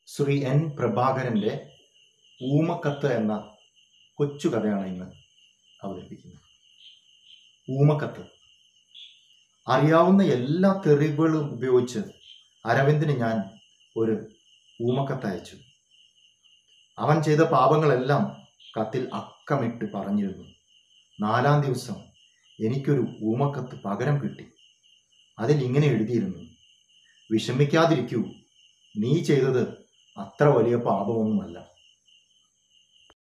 Shri N പ്രഭാകരൻ്റെ ഊമക്കത്ത് എന്ന കൊച്ചു കഥയാണ് ഇന്ന് അവതരിപ്പിക്കുന്നത് ഊമക്കത്ത് അറിയാവുന്ന എല്ലാ തെറിവുകളും ഉപയോഗിച്ച് അരവിന്ദിന് ഞാൻ ഒരു ഊമക്കത്ത് അയച്ചു അവൻ ചെയ്ത പാപങ്ങളെല്ലാം കത്തിൽ അക്കമിട്ട് പറഞ്ഞിരുന്നു നാലാം ദിവസം എനിക്കൊരു ഊമക്കത്ത് പകരം കിട്ടി അതിൽ ഇങ്ങനെ എഴുതിയിരുന്നു വിഷമിക്കാതിരിക്കൂ നീ ചെയ്തത് അത്ര വലിയ പാപമൊന്നുമല്ല